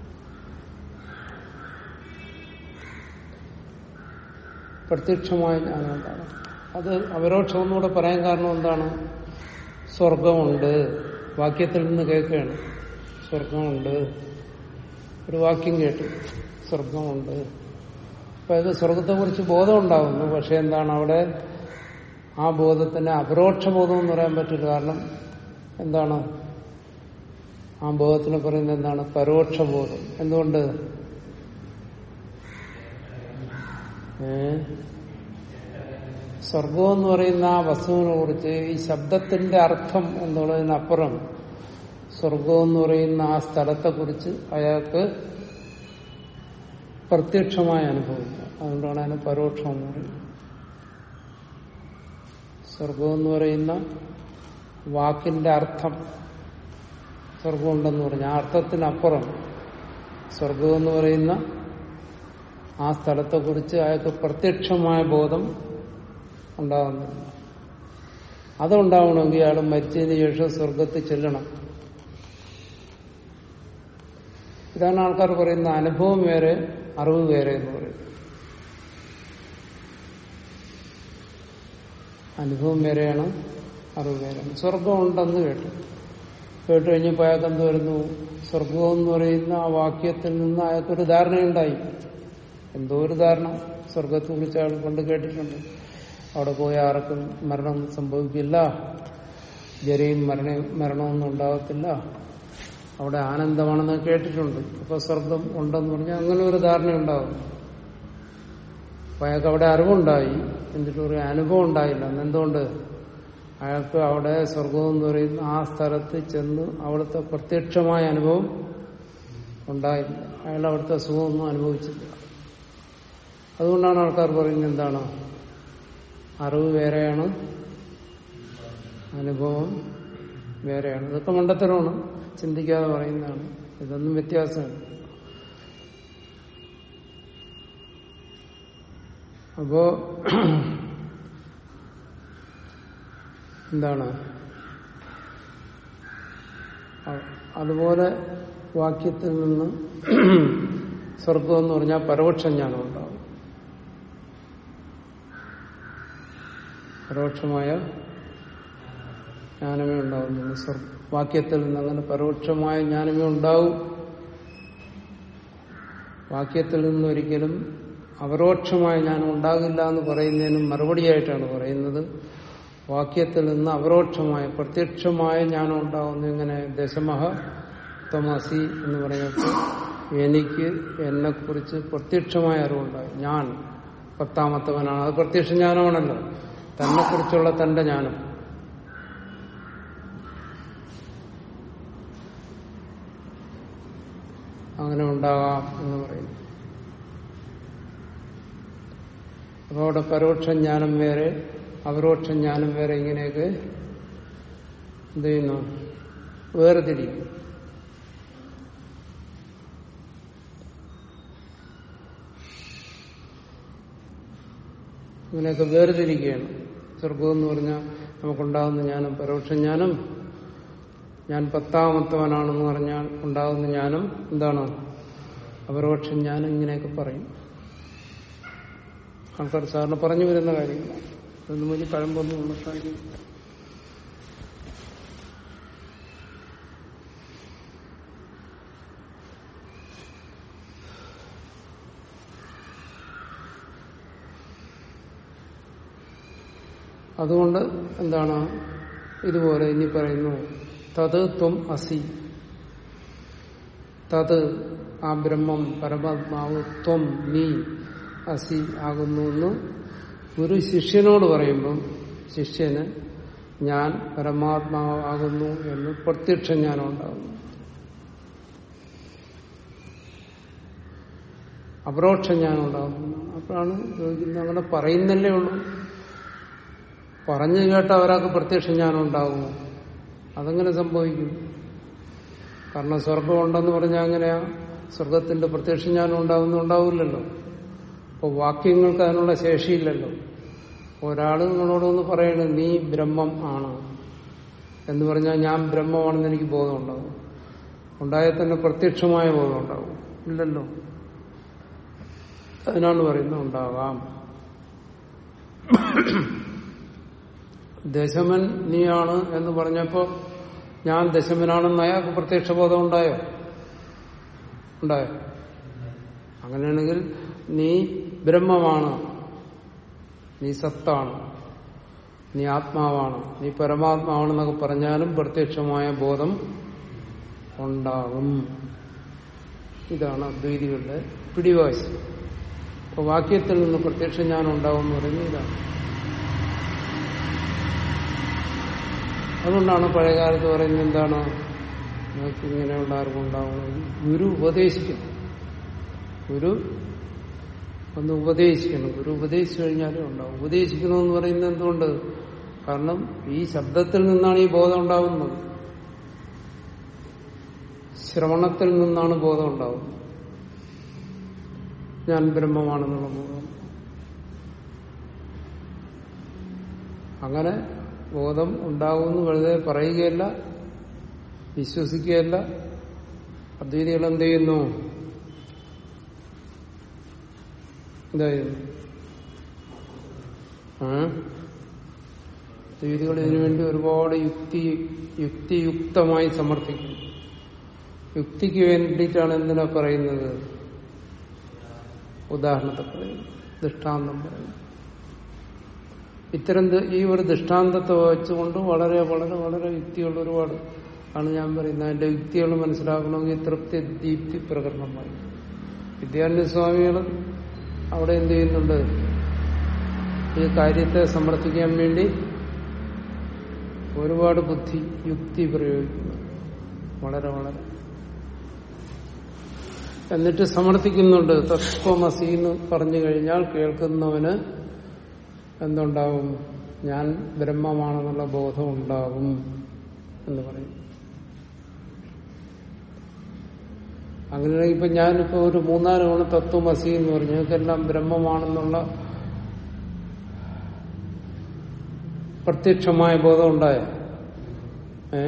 പ്രത്യക്ഷമായ ജ്ഞാനം ഉണ്ടാകാം അത് അപരോക്ഷം ഒന്നുകൂടെ പറയാൻ കാരണം എന്താണ് സ്വർഗമുണ്ട് വാക്യത്തിൽ നിന്ന് കേൾക്കുകയാണ് സ്വർഗമുണ്ട് ഒരു വാക്യം കേട്ടു സ്വർഗമുണ്ട് അപ്പൊ അത് സ്വർഗത്തെ കുറിച്ച് ബോധം ഉണ്ടാകുന്നു പക്ഷെ എന്താണ് അവിടെ ആ ബോധത്തിന് അപരോക്ഷ ബോധം എന്ന് പറയാൻ പറ്റില്ല കാരണം എന്താണ് ആ ബോധത്തിന് പറയുന്നത് എന്താണ് പരോക്ഷ ബോധം എന്തുകൊണ്ട് ഏ സ്വർഗം എന്ന് പറയുന്ന ആ വസ്തുവിനെ കുറിച്ച് ഈ ശബ്ദത്തിന്റെ അർത്ഥം എന്നുള്ളതിനപ്പുറം സ്വർഗം എന്ന് പറയുന്ന ആ സ്ഥലത്തെക്കുറിച്ച് അയാൾക്ക് പ്രത്യക്ഷമായ അനുഭവമില്ല അതുകൊണ്ടാണ് അതിന് പരോക്ഷം എന്ന് പറയുന്നത് സ്വർഗം എന്ന് പറയുന്ന വാക്കിന്റെ അർത്ഥം സ്വർഗമുണ്ടെന്ന് പറഞ്ഞു ആ അർത്ഥത്തിനപ്പുറം സ്വർഗം എന്ന് പറയുന്ന ആ സ്ഥലത്തെക്കുറിച്ച് അയാൾക്ക് പ്രത്യക്ഷമായ ബോധം ഉണ്ടാകുന്നില്ല അതുണ്ടാവണമെങ്കിൽ അയാൾ മരിച്ചതിന് ശേഷം സ്വർഗത്തിൽ ചെല്ലണം ഇതാണ് ആൾക്കാർ പറയുന്ന അനുഭവം വേറെ അറിവ് വേറെ എന്ന് പറയുന്നത് അനുഭവം വേറെയാണ് അറിവ് വേറെയാണ് സ്വർഗം ഉണ്ടെന്ന് കേട്ടു കേട്ട് കഴിഞ്ഞപ്പോൾ അയാൾക്ക് എന്ത് വരുന്നു സ്വർഗം എന്ന് പറയുന്ന ആ വാക്യത്തിൽ നിന്ന് അയാൾക്കൊരു ധാരണയുണ്ടായി എന്തോ ഒരു ധാരണ സ്വർഗത്തെ കുറിച്ച് അയാൾ കൊണ്ട് കേട്ടിട്ടുണ്ട് അവിടെ പോയി ആർക്കും മരണം സംഭവിക്കില്ല ജരയും മരണ മരണമൊന്നും ഉണ്ടാകത്തില്ല അവിടെ ആനന്ദമാണെന്ന് കേട്ടിട്ടുണ്ട് അപ്പൊ സ്വർഗം ഉണ്ടെന്ന് പറഞ്ഞാൽ അങ്ങനെ ഒരു ധാരണ ഉണ്ടാകും അപ്പൊ അയാൾക്ക് അവിടെ അറിവുണ്ടായി എന്നിട്ട് ഒരു അനുഭവം ഉണ്ടായില്ല എന്തുകൊണ്ട് അയാൾക്ക് അവിടെ സ്വർഗം എന്ന് പറയുന്ന ആ സ്ഥലത്ത് ചെന്ന് അവിടുത്തെ പ്രത്യക്ഷമായ അനുഭവം ഉണ്ടായില്ല അയാൾ അവിടുത്തെ സുഖമൊന്നും അനുഭവിച്ചില്ല അതുകൊണ്ടാണ് ആൾക്കാർ പറയുന്നത് എന്താണ് അറിവ് വേറെയാണ് അനുഭവം വേറെയാണ് ഇതൊക്കെ മണ്ടത്തരമാണ് ചിന്തിക്കാതെ പറയുന്നതാണ് ഇതൊന്നും വ്യത്യാസമാണ് അപ്പോ എന്താണ് അതുപോലെ വാക്യത്തിൽ നിന്ന് സ്വർഗം എന്ന് പറഞ്ഞാൽ പരോക്ഷ ജ്ഞാനം ഉണ്ടാവും പരോക്ഷമായ ജ്ഞാനമേ ഉണ്ടാവുന്നുള്ളൂ സ്വർ വാക്യത്തിൽ നിന്ന് അങ്ങനെ പരോക്ഷമായ ജ്ഞാനമേ ഉണ്ടാവും വാക്യത്തിൽ നിന്നൊരിക്കലും അപരോക്ഷമായ ജ്ഞാനം ഉണ്ടാകില്ല എന്ന് പറയുന്നതിനും മറുപടിയായിട്ടാണ് പറയുന്നത് വാക്യത്തിൽ നിന്ന് അപരോക്ഷമായ പ്രത്യക്ഷമായ ജ്ഞാനം ഉണ്ടാകുന്നു ഇങ്ങനെ ദശമഹ തമസി എന്ന് പറയുമ്പോൾ എനിക്ക് എന്നെക്കുറിച്ച് പ്രത്യക്ഷമായ അറിവുണ്ടായി ഞാൻ പത്താമത്തവനാണ് അത് പ്രത്യക്ഷ ജ്ഞാനമാണല്ലോ തന്നെക്കുറിച്ചുള്ള തന്റെ ജ്ഞാനം അങ്ങനെ ഉണ്ടാകാം എന്ന് പറയുന്നു അപ്പോൾ അവിടെ പരോക്ഷ ജ്ഞാനം വേറെ അപരോക്ഷ ജ്ഞാനം വേറെ ഇങ്ങനെയൊക്കെ എന്ത് ചെയ്യുന്നു വേർതിരിക്കും ഇങ്ങനെയൊക്കെ വേർതിരിക്കുകയാണ് സ്വർഗം എന്ന് പറഞ്ഞാൽ നമുക്കുണ്ടാകുന്ന ജ്ഞാനം പരോക്ഷ ജ്ഞാനം ഞാൻ പത്താമത്തവനാണെന്ന് പറഞ്ഞാൽ ഉണ്ടാകുന്ന ജ്ഞാനം എന്താണ് അപരോക്ഷ ജ്ഞാനം ഇങ്ങനെയൊക്കെ പറയും ആൾക്കാർ സാറിന് പറഞ്ഞു വരുന്ന കാര്യങ്ങളാണ് അതൊന്നും വലിയ പഴമ്പൊന്നും ഉള്ള കാര്യം അതുകൊണ്ട് എന്താണ് ഇതുപോലെ ഇനി പറയുന്നു തത് ത്വം അസി തത് ആ ബ്രഹ്മം പരമാത്മാവ് ത്വം നീ അസി ആകുന്നു എന്ന് ഒരു ശിഷ്യനോട് പറയുമ്പം ശിഷ്യന് ഞാൻ പരമാത്മാവാകുന്നു എന്ന് പ്രത്യക്ഷ ജ്ഞാനം ഉണ്ടാകുന്നു അപരോക്ഷ ജ്ഞാനം ഉണ്ടാകുന്നു അപ്പോഴാണ് ചോദിക്കുന്നത് അങ്ങനെ പറയുന്നല്ലേ ഉള്ളൂ പറഞ്ഞു കേട്ട ഒരാൾക്ക് പ്രത്യക്ഷ ജ്ഞാനം ഉണ്ടാകുമോ അതെങ്ങനെ സംഭവിക്കും കാരണം സ്വർഗം ഉണ്ടെന്ന് പറഞ്ഞാൽ അങ്ങനെയാ സ്വർഗത്തിന്റെ പ്രത്യക്ഷ ജ്ഞാനം ഉണ്ടാകുന്ന ഉണ്ടാവില്ലല്ലോ അപ്പോൾ വാക്യങ്ങൾക്ക് അതിനുള്ള ശേഷിയില്ലല്ലോ ഒരാൾ നിങ്ങളോടൊന്ന് പറയണ നീ ബ്രഹ്മം ആണ് എന്ന് പറഞ്ഞാൽ ഞാൻ ബ്രഹ്മമാണെന്ന് എനിക്ക് ബോധമുണ്ടാകും ഉണ്ടായാൽ തന്നെ പ്രത്യക്ഷമായ ബോധം ഉണ്ടാകും ഇല്ലല്ലോ അതിനാണ് പറയുന്നത് ഉണ്ടാകാം ദശമൻ നീയാണ് എന്ന് പറഞ്ഞപ്പോ ഞാൻ ദശമനാണെന്ന് അയാൾക്ക് പ്രത്യക്ഷ ബോധം ഉണ്ടായോ ഉണ്ടായോ അങ്ങനെയാണെങ്കിൽ നീ ബ്രഹ്മമാണ് നീ സത്താണ് നീ ആത്മാവാണ് നീ പരമാത്മാവാണെന്നൊക്കെ പറഞ്ഞാലും പ്രത്യക്ഷമായ ബോധം ഉണ്ടാകും ഇതാണ് അദ്വൈതികളുടെ പിടിവാശി അപ്പൊ വാക്യത്തിൽ നിന്ന് പ്രത്യക്ഷം ഞാൻ ഉണ്ടാവും എന്ന് പറയുന്നത് ഇതാണ് അതുകൊണ്ടാണ് പഴയകാലത്ത് പറയുന്നത് എന്താണ് നിങ്ങൾക്ക് ഇങ്ങനെയുള്ള ആർക്കുണ്ടാവണം ഗുരു ഉപദേശിക്കും ഗുരു ഒന്ന് ഉപദേശിക്കണം ഗുരു ഉപദേശിച്ചു കഴിഞ്ഞാലേ ഉണ്ടാവും ഉപദേശിക്കണമെന്ന് പറയുന്നത് എന്തുകൊണ്ട് കാരണം ഈ ശബ്ദത്തിൽ നിന്നാണ് ഈ ബോധം ഉണ്ടാവുന്നത് ശ്രവണത്തിൽ നിന്നാണ് ബോധം ഉണ്ടാവുന്നത് ഞാൻ ബ്രഹ്മമാണെന്നുള്ള ബോധം അങ്ങനെ ബോധം ഉണ്ടാകുമെന്ന് വെറുതെ പറയുകയല്ല വിശ്വസിക്കുകയല്ല അദ്വൈതികൾ എന്ത് ചെയ്യുന്നു എന്തായിരുന്നു അദ്വൈതികൾ ഇതിനുവേണ്ടി ഒരുപാട് യുക്തി യുക്തിയുക്തമായി സമർത്ഥിക്കുന്നു യുക്തിക്ക് വേണ്ടിയിട്ടാണ് എന്തിനാ പറയുന്നത് ഉദാഹരണത്തെ പറയുന്നു ദൃഷ്ടാന്തം പറയുന്നു ഇത്തരം ഈ ഒരു ദൃഷ്ടാന്തത്തെ വെച്ചുകൊണ്ട് വളരെ വളരെ വളരെ യുക്തികൾ ഒരുപാട് ആണ് ഞാൻ പറയുന്നത് അതിന്റെ യുക്തികൾ മനസ്സിലാക്കണമെങ്കിൽ തൃപ്തി ദീപ്തി പ്രകടനമായി വിദ്യാനന്ദ സ്വാമികൾ അവിടെ എന്ത് ചെയ്യുന്നുണ്ട് ഈ കാര്യത്തെ സമർത്ഥിക്കാൻ വേണ്ടി ഒരുപാട് ബുദ്ധി യുക്തി പ്രയോഗിക്കുന്നു വളരെ വളരെ എന്നിട്ട് സമർത്ഥിക്കുന്നുണ്ട് തത്വമസി എന്ന് പറഞ്ഞു കഴിഞ്ഞാൽ കേൾക്കുന്നവന് എന്തുണ്ടാവും ഞാൻ ബ്രഹ്മമാണെന്നുള്ള ബോധം ഉണ്ടാകും എന്ന് പറയും അങ്ങനെയാണെങ്കിൽ ഇപ്പൊ ഞാനിപ്പോ ഒരു മൂന്നാല് തവണ തത്വമസി എന്ന് പറഞ്ഞു ഞങ്ങൾക്കെല്ലാം ബ്രഹ്മമാണെന്നുള്ള പ്രത്യക്ഷമായ ബോധം ഉണ്ടായ ഏ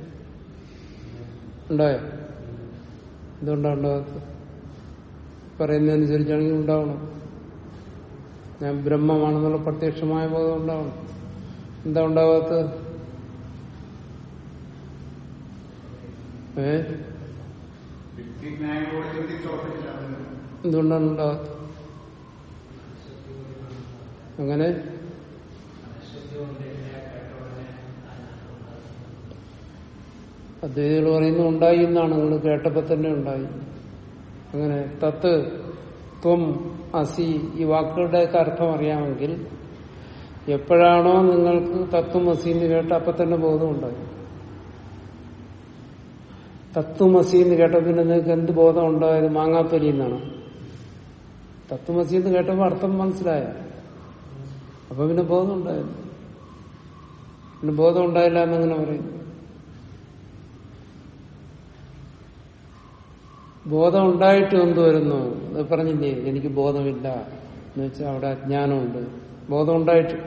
ഉണ്ടായ എന്തുകൊണ്ടാണ് ഉണ്ടാകാത്തത് പറയുന്നതനുസരിച്ചാണെങ്കിൽ ഉണ്ടാവണം ഞാൻ ബ്രഹ്മമാണെന്നുള്ള പ്രത്യക്ഷമായ ബോധം ഉണ്ടാവണം എന്താ ഉണ്ടാകാത്തത് ഏ എന്തുകൊണ്ടാണ് ഉണ്ടാകാത്തത് അങ്ങനെ അദ്വൈതികൾ പറയുന്നു ഉണ്ടായി എന്നാണ് നിങ്ങൾ കേട്ടപ്പോ തന്നെ ഉണ്ടായി അങ്ങനെ തത്ത് ത്വം അസി ഈ വാക്കുകളുടെയൊക്കെ അർത്ഥം അറിയാമെങ്കിൽ എപ്പോഴാണോ നിങ്ങൾക്ക് തത്വമസി എന്ന് കേട്ട അപ്പൊ തന്നെ ബോധം ഉണ്ടായി തത്വമസി എന്ന് കേട്ട പിന്നെ നിങ്ങൾക്ക് എന്ത് ബോധം ഉണ്ടായത് മാങ്ങാത്തൊലി എന്നാണ് തത്വമസി എന്ന് കേട്ടപ്പോൾ അർത്ഥം മനസ്സിലായ അപ്പൊ പിന്നെ ബോധം ഉണ്ടായത് പിന്നെ ബോധം ഉണ്ടായില്ല എന്നങ്ങനെ പറയുന്നു ബോധം ഉണ്ടായിട്ട് എന്ത് വരുന്നു അത് പറഞ്ഞില്ലേ എനിക്ക് ബോധമില്ല എന്ന് വെച്ചാൽ അവിടെ അജ്ഞാനമുണ്ട് ബോധം ഉണ്ടായിട്ട്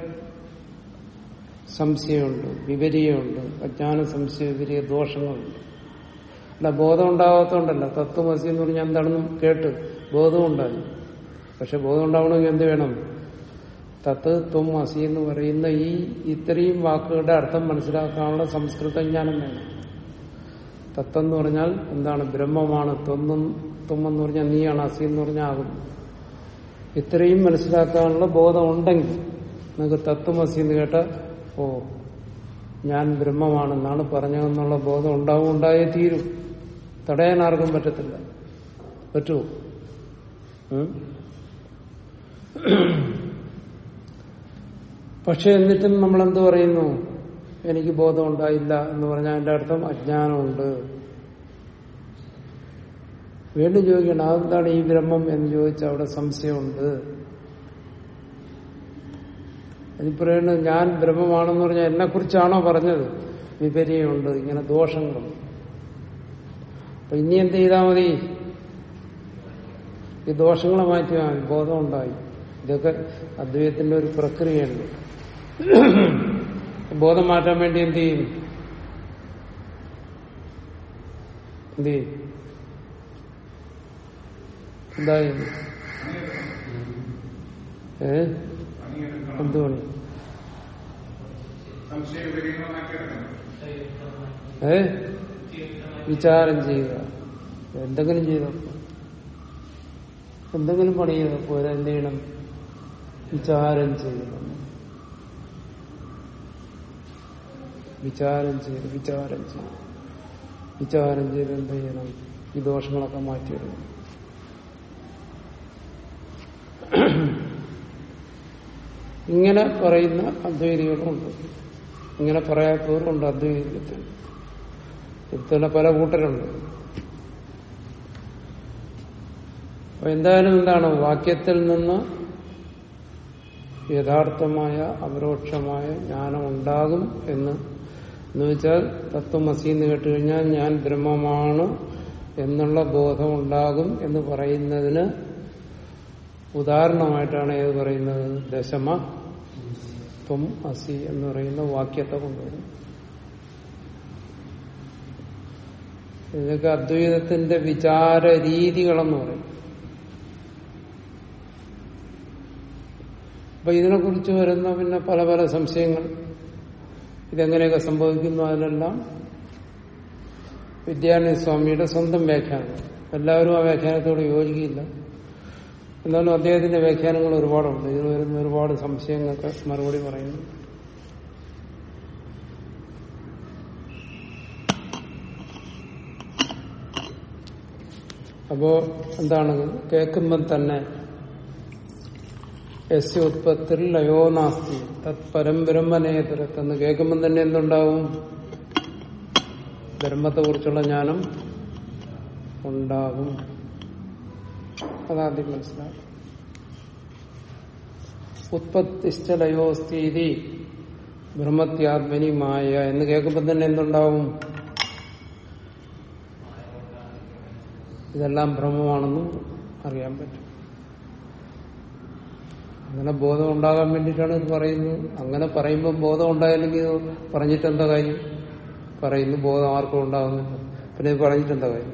സംശയമുണ്ട് വിപരീയമുണ്ട് അജ്ഞാന സംശയ വിപരീയ ദോഷങ്ങളുണ്ട് അല്ല ബോധം ഉണ്ടാകാത്തോണ്ടല്ല തത്വമസി എന്ന് പറഞ്ഞാൽ എന്താണെന്നും കേട്ട് ബോധം ഉണ്ടായി പക്ഷെ ബോധം ഉണ്ടാവണമെങ്കിൽ എന്ത് വേണം തത്ത് ത്വം അസി എന്ന് പറയുന്ന ഈ ഇത്രയും വാക്കുകളുടെ അർത്ഥം മനസ്സിലാക്കാനുള്ള സംസ്കൃത ജ്ഞാനം വേണം തത്വം എന്ന് പറഞ്ഞാൽ എന്താണ് ബ്രഹ്മമാണ് ത്വന്നും ത്വമെന്ന് പറഞ്ഞാൽ നീയാണ് അസി എന്ന് പറഞ്ഞാൽ ആകും ഇത്രയും മനസ്സിലാക്കാനുള്ള ബോധം ഉണ്ടെങ്കിൽ നിങ്ങൾക്ക് തത്വമസി എന്ന് കേട്ട ഓ ഞാൻ ബ്രഹ്മമാണെന്നാണ് പറഞ്ഞതെന്നുള്ള ബോധം ഉണ്ടാവും ഉണ്ടായേ തീരും തടയാൻ ആർക്കും പറ്റത്തില്ല പറ്റുമോ പക്ഷെ എന്നിട്ടും നമ്മൾ എന്ത് പറയുന്നു എനിക്ക് ബോധം ഉണ്ടായില്ല എന്ന് പറഞ്ഞാൽ അതിന്റെ അർത്ഥം അജ്ഞാനമുണ്ട് വീണ്ടും ചോദിക്കണം അതെന്താണ് ഈ ബ്രഹ്മം എന്ന് ചോദിച്ചാൽ അവിടെ സംശയമുണ്ട് അതിൽ പറയുന്നത് ഞാൻ ബ്രഹ്മമാണെന്ന് പറഞ്ഞാൽ എന്നെ കുറിച്ചാണോ പറഞ്ഞത് വിപര്യമുണ്ട് ഇങ്ങനെ ദോഷങ്ങളുണ്ട് അപ്പൊ ഇനി എന്ത് ചെയ്താൽ മതി ഈ ദോഷങ്ങളെ മാറ്റിയാൽ മതി ബോധം ഉണ്ടായി ഇതൊക്കെ അദ്വൈതത്തിന്റെ ഒരു പ്രക്രിയയുണ്ട് ബോധം മാറ്റാൻ വേണ്ടി എന്ത് ചെയ്യും എന്ത് ചെയ്യും എന്തായി ഏ എന്ത് പണി ഏ വിചാരം ചെയ്യുക എന്തെങ്കിലും ചെയ്തപ്പോ എന്തെങ്കിലും പണി ചെയ്തപ്പോ എന്ത് ചെയ്യണം വിചാരം ചെയ്യണം വിചാരം ചെയ്ത് വിചാരം ചെയ്ത് വിചാരം ചെയ്ത് എന്ത് ചെയ്യണം ഈ ദോഷങ്ങളൊക്കെ മാറ്റിയെടുക്കണം ഇങ്ങനെ പറയുന്ന അദ്വൈതികളുമുണ്ട് ഇങ്ങനെ പറയാത്തവരുണ്ട് അദ്വൈതത്തിൽ ഇതിൽ പല കൂട്ടരുണ്ട് അപ്പൊ എന്തായാലും എന്താണ് വാക്യത്തിൽ നിന്ന് യഥാർത്ഥമായ അപരോക്ഷമായ ജ്ഞാനം ഉണ്ടാകും എന്ന് എന്ന് വെച്ചാൽ തത്വമസി എന്ന് കേട്ടുകഴിഞ്ഞാൽ ഞാൻ ബ്രഹ്മമാണ് എന്നുള്ള ബോധം ഉണ്ടാകും എന്ന് പറയുന്നതിന് ഉദാഹരണമായിട്ടാണ് ഏത് പറയുന്നത് ദശമ ത്വം അസി എന്ന് പറയുന്ന വാക്യത്തെ കൊണ്ടുവരും ഇതൊക്കെ അദ്വൈതത്തിന്റെ വിചാര രീതികളെന്ന് പറയും അപ്പൊ ഇതിനെക്കുറിച്ച് വരുന്ന പിന്നെ പല പല സംശയങ്ങൾ ഇതെങ്ങനെയൊക്കെ സംഭവിക്കുന്നു അതിനെല്ലാം വിദ്യാനന്ദ സ്വാമിയുടെ സ്വന്തം വ്യാഖ്യാനം എല്ലാവരും ആ വ്യാഖ്യാനത്തോട് യോജിക്കില്ല എന്നാലും അദ്ദേഹത്തിന്റെ വ്യാഖ്യാനങ്ങൾ ഒരുപാടുണ്ട് ഇതിന് വരുന്ന ഒരുപാട് സംശയങ്ങൾക്ക് മറുപടി പറയുന്നു അപ്പോ എന്താണ് കേൾക്കുമ്പം തന്നെ യസ്യ ഉത്പത്തിൽ ലയോ നാസ്തി തത് പരമ്പരമ്പനേതരത്തെന്ന് കേൾക്കുമ്പം തന്നെ എന്തുണ്ടാവും ബ്രഹ്മത്തെ കുറിച്ചുള്ള ജ്ഞാനം ഉണ്ടാകും അതാദ്യം മനസ്സിലാക്കും ഉത്പത്തിശ്ചലയോസ്ഥിതി ബ്രഹ്മത്യാത്മനി മായ എന്ന് കേൾക്കുമ്പോൾ തന്നെ എന്തുണ്ടാവും ഇതെല്ലാം ഭ്രമമാണെന്നും അറിയാൻ പറ്റും അങ്ങനെ ബോധം ഉണ്ടാകാൻ വേണ്ടിയിട്ടാണ് ഇത് പറയുന്നത് അങ്ങനെ പറയുമ്പോൾ ബോധം ഉണ്ടായില്ലെങ്കിൽ ഇത് പറഞ്ഞിട്ട് എന്താ കാര്യം പറയുന്നു ബോധം ആർക്കും ഉണ്ടാകുന്നില്ല പിന്നെ ഇത് പറഞ്ഞിട്ട് എന്താ കാര്യം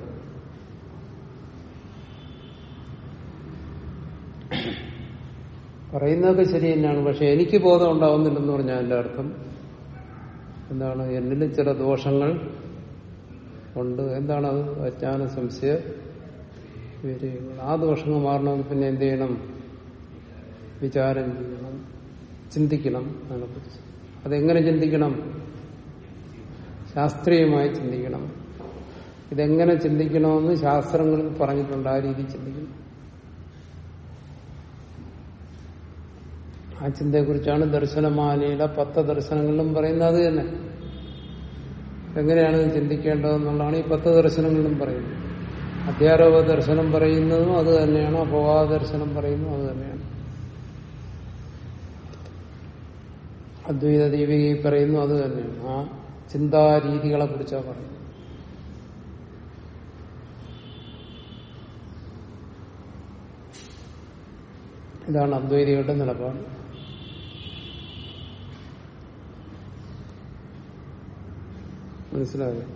പറയുന്നതൊക്കെ ശരി തന്നെയാണ് പക്ഷെ എനിക്ക് ബോധം ഉണ്ടാവുന്നില്ലെന്ന് പറഞ്ഞാൽ അതിന്റെ അർത്ഥം എന്താണ് എന്നിൽ ചില ദോഷങ്ങൾ ഉണ്ട് എന്താണ് അത് അജ്ഞാന സംശയ വിവരങ്ങൾ ആ ദോഷങ്ങൾ മാറണമെങ്കിൽ പിന്നെ എന്ത് ചെയ്യണം വിചാരം ചെയ്യണം ചിന്തിക്കണം അതിനെക്കുറിച്ച് അതെങ്ങനെ ചിന്തിക്കണം ശാസ്ത്രീയമായി ചിന്തിക്കണം ഇതെങ്ങനെ ചിന്തിക്കണമെന്ന് ശാസ്ത്രങ്ങളിൽ പറഞ്ഞിട്ടുണ്ട് ആ രീതി ചിന്തിക്കണം ആ ചിന്തയെക്കുറിച്ചാണ് ദർശനമാലയുടെ പത്ത് ദർശനങ്ങളിലും പറയുന്നത് അത് തന്നെ എങ്ങനെയാണ് ഇത് ചിന്തിക്കേണ്ടതെന്നുള്ളതാണ് ഈ പത്ത് ദർശനങ്ങളിലും പറയുന്നത് അധ്യാരോപ ദർശനം പറയുന്നതും അത് തന്നെയാണ് അപവാദ ദർശനം പറയുന്നതും അത് തന്നെയാണ് അദ്വൈത ദീപിക പറയുന്നു അത് തന്നെയാണ് ആ ചിന്താരീതികളെ കുറിച്ചാണ് പറയുന്നത് ഇതാണ് അദ്വൈതികളുടെ നിലപാട് മനസ്സിലായോ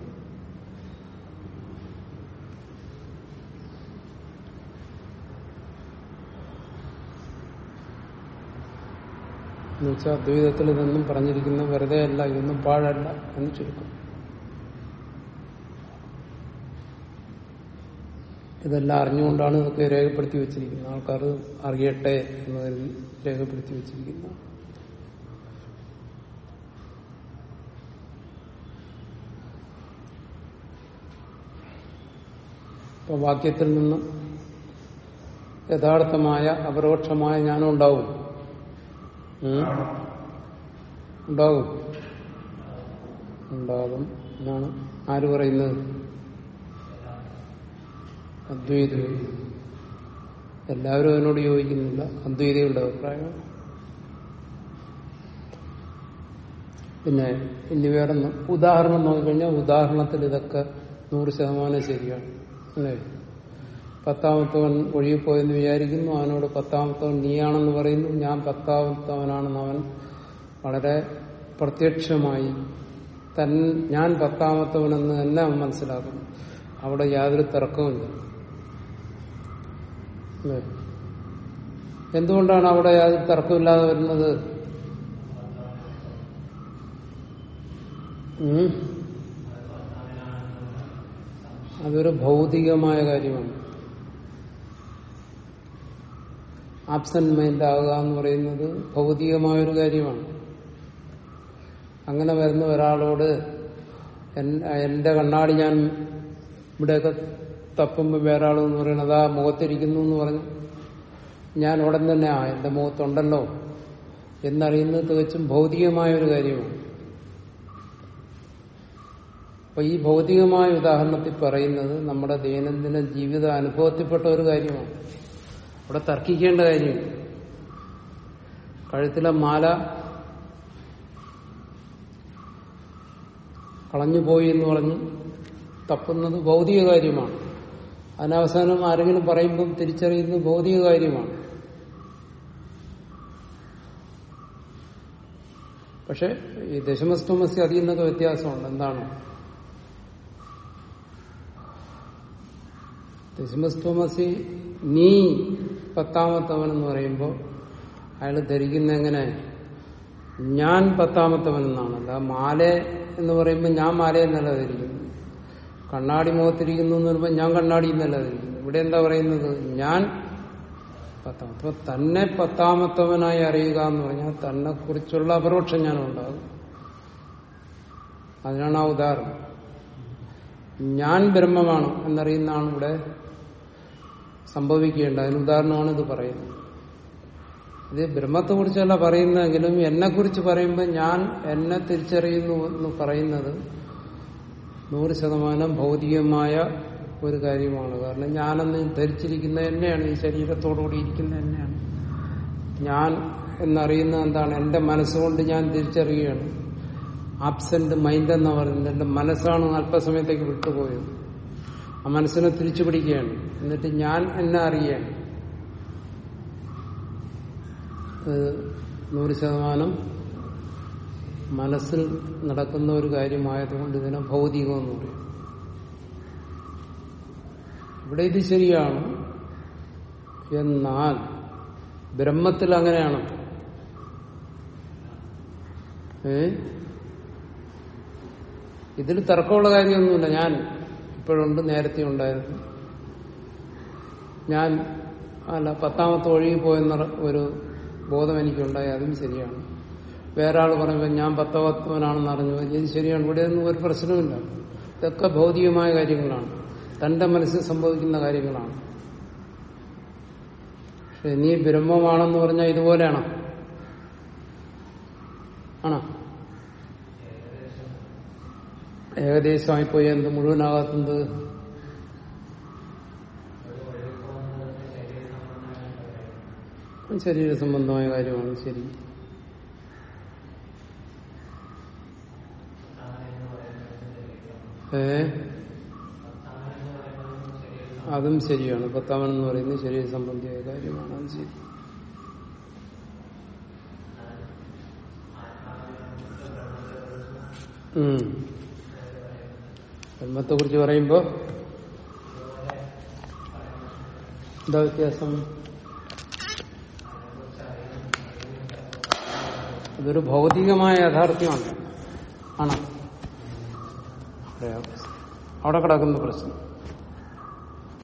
എന്നുവെച്ചാൽ അദ്വൈതത്തിൽ ഇതൊന്നും പറഞ്ഞിരിക്കുന്ന വെറുതെ അല്ല ഇതൊന്നും പാഴല്ല എന്ന് ചുരുക്കം ഇതെല്ലാം അറിഞ്ഞുകൊണ്ടാണ് ഇതൊക്കെ രേഖപ്പെടുത്തി വെച്ചിരിക്കുന്നത് ആൾക്കാർ അറിയട്ടെ എന്നതിൽ രേഖപ്പെടുത്തി വെച്ചിരിക്കുന്നു ഇപ്പൊ വാക്യത്തിൽ നിന്നും യഥാർത്ഥമായ അപരോക്ഷമായ ജ്ഞാനം ഉണ്ടാവും ഉം? ഉണ്ടാകും ഉണ്ടാകും എന്നാണ് ആര് പറയുന്നത് അദ്വൈത എല്ലാവരും അതിനോട് യോജിക്കുന്നില്ല അദ്വൈതയുടെ അഭിപ്രായം പിന്നെ ഇനി വേറെ ഒന്ന് ഉദാഹരണം നോക്കിക്കഴിഞ്ഞാൽ ഉദാഹരണത്തിൽ ഇതൊക്കെ നൂറ് ശതമാനം ശരിയാണ് അല്ലേ പത്താമത്തവൻ ഒഴുകിപ്പോയെന്ന് വിചാരിക്കുന്നു അവനോട് പത്താമത്തവൻ നീയാണെന്ന് പറയുന്നു ഞാൻ പത്താമത്തവനാണെന്ന് അവൻ വളരെ പ്രത്യക്ഷമായി തൻ ഞാൻ പത്താമത്തവനെന്ന് തന്നെ അവൻ മനസ്സിലാക്കുന്നു അവിടെ യാതൊരു തർക്കവുമില്ല അല്ലേ? എന്തുകൊണ്ടാണ് അവിടെ യാതൊരു തർക്കമില്ലാതെ വരുന്നത് ഉം? അതൊരു ഭൗതികമായ കാര്യമാണ് ആബ്സെന്റ് മൈൻഡ് ആകുക എന്ന് പറയുന്നത് ഭൗതികമായൊരു കാര്യമാണ് അങ്ങനെ വരുന്ന ഒരാളോട് എൻ- എന്റെ കണ്ണാടി ഞാൻ ഇവിടെയൊക്കെ തപ്പുമ്പോൾ വേറെ ആളെന്ന് പറയുന്നത് അതാ മുഖത്തിരിക്കുന്നു എന്ന് പറഞ്ഞു ഞാൻ ഉടൻ തന്നെ ആ എന്റെ മുഖത്തുണ്ടല്ലോ എന്നറിയുന്നത് തികച്ചും ഭൗതികമായ ഒരു കാര്യമാണ് അപ്പൊ ഈ ഭൗതികമായ ഉദാഹരണത്തിൽ പറയുന്നത് നമ്മുടെ ദൈനംദിന ജീവിത അനുഭവത്തിൽപ്പെട്ട ഒരു കാര്യമാണ് അവിടെ തർക്കിക്കേണ്ട കാര്യമില്ല കഴുത്തിലെ മാല കളഞ്ഞുപോയി എന്ന് പറഞ്ഞ് തപ്പുന്നത് ഭൗതിക കാര്യമാണ് അതിനവസാനം ആരെങ്കിലും പറയുമ്പം തിരിച്ചറിയുന്നത് ഭൗതിക കാര്യമാണ് പക്ഷെ ഈ ദശമസ്തമസ്യ അതിൽ നിന്നൊക്കെ വ്യത്യാസമുണ്ട് എന്താണ് ദശമസ്തമസി നീ പത്താമത്തവൻ എന്ന് പറയുമ്പോൾ അയാൾ ധരിക്കുന്ന എങ്ങനെ ഞാൻ പത്താമത്തവൻ എന്നാണ് അല്ല മാല എന്ന് പറയുമ്പോൾ ഞാൻ മാലയെന്നല്ല ധരിക്കുന്നു കണ്ണാടി മുഖത്തിരിക്കുന്നു എന്ന് പറയുമ്പോൾ ഞാൻ കണ്ണാടി എന്നല്ല ധരിക്കുന്നു ഇവിടെ എന്താ പറയുന്നത് ഞാൻ പത്താമത്തെ അപ്പൊ തന്നെ പത്താമത്തവനായി അറിയുക എന്ന് പറഞ്ഞാൽ തന്നെ കുറിച്ചുള്ള അപരോക്ഷ ജ്ഞാനം ഉണ്ടാകും അതിനാണ് ആ ഉദാഹരണം ഞാൻ ബ്രഹ്മമാണ് എന്നറിയുന്നതാണ് ഇവിടെ സംഭവിക്കേണ്ടത് അതിന് ഉദാഹരണമാണ് ഇത് പറയുന്നത് ഇത് ബ്രഹ്മത്തെ കുറിച്ചല്ല പറയുന്നതെങ്കിലും എന്നെ കുറിച്ച് പറയുമ്പോൾ ഞാൻ എന്നെ തിരിച്ചറിയുന്നു എന്ന് പറയുന്നത് നൂറ് ശതമാനം ഭൗതികമായ ഒരു കാര്യമാണ് കാരണം ഞാനെന്ന് ധരിച്ചിരിക്കുന്ന എന്നെയാണ് ഈ ശരീരത്തോടുകൂടി ഇരിക്കുന്ന എന്നെയാണ് ഞാൻ എന്നറിയുന്ന എന്താണ് എന്റെ മനസ്സുകൊണ്ട് ഞാൻ തിരിച്ചറിയുകയാണ് ആബ്സെന്റ് മൈൻഡ് എന്ന് പറയുന്നത് എന്റെ മനസ്സാണ് അല്പസമയത്തേക്ക് വിട്ടുപോയത് ആ മനസ്സിനെ തിരിച്ചു പിടിക്കുകയാണ് എന്നിട്ട് ഞാൻ എന്നെ അറിയുകയാണ് അത് നൂറ് ശതമാനം മനസ്സിൽ നടക്കുന്ന ഒരു കാര്യമായതുകൊണ്ട് ഇതിനെ ഭൗതികം എന്ന് പറയും ഇവിടെ ഇത് ശരിയാണ് എന്നാൽ ബ്രഹ്മത്തിൽ അങ്ങനെയാണ് ഏ ഇതിൽ തർക്കമുള്ള കാര്യമൊന്നുമില്ല ഞാൻ ഇപ്പോഴുണ്ട് നേരത്തെ ഉണ്ടായിരുന്നു ഞാൻ അല്ല പത്താമത്തെ ഒഴുകി പോയെന്ന ഒരു ബോധം എനിക്കുണ്ടായി അതും ശരിയാണ് വേറെ ആൾ പറയുമ്പോൾ ഞാൻ പത്തവത്വനാണെന്ന് അറിഞ്ഞു ഇത് ശരിയാണ് ഇവിടെ ഒന്നും ഒരു പ്രശ്നമില്ല ഇതൊക്കെ ഭൗതികമായ കാര്യങ്ങളാണ് തന്റെ മനസ്സിൽ സംഭവിക്കുന്ന കാര്യങ്ങളാണ് പക്ഷെ നീ ബ്രഹ്മമാണെന്ന് പറഞ്ഞാൽ ഇതുപോലെയാണോ ആണോ ഏകദേശമായി പോയി എന്ത് മുഴുവനാകാത്തത് ശരീര സംബന്ധമായ കാര്യമാണ് ശരി ഏ അതും ശരിയാണ് പത്താമൻ എന്ന് പറയുന്നത് ശരീര സംബന്ധിയായ കാര്യമാണ് അത് ശരി ഉം ബ്രഹ്മത്തെ കുറിച്ച് പറയുമ്പോ എന്താ വ്യത്യാസം അതൊരു ഭൗതികമായ യാഥാർത്ഥ്യമാണ് ആണോ അവിടെ അവിടെ കിടക്കുന്ന പ്രശ്നം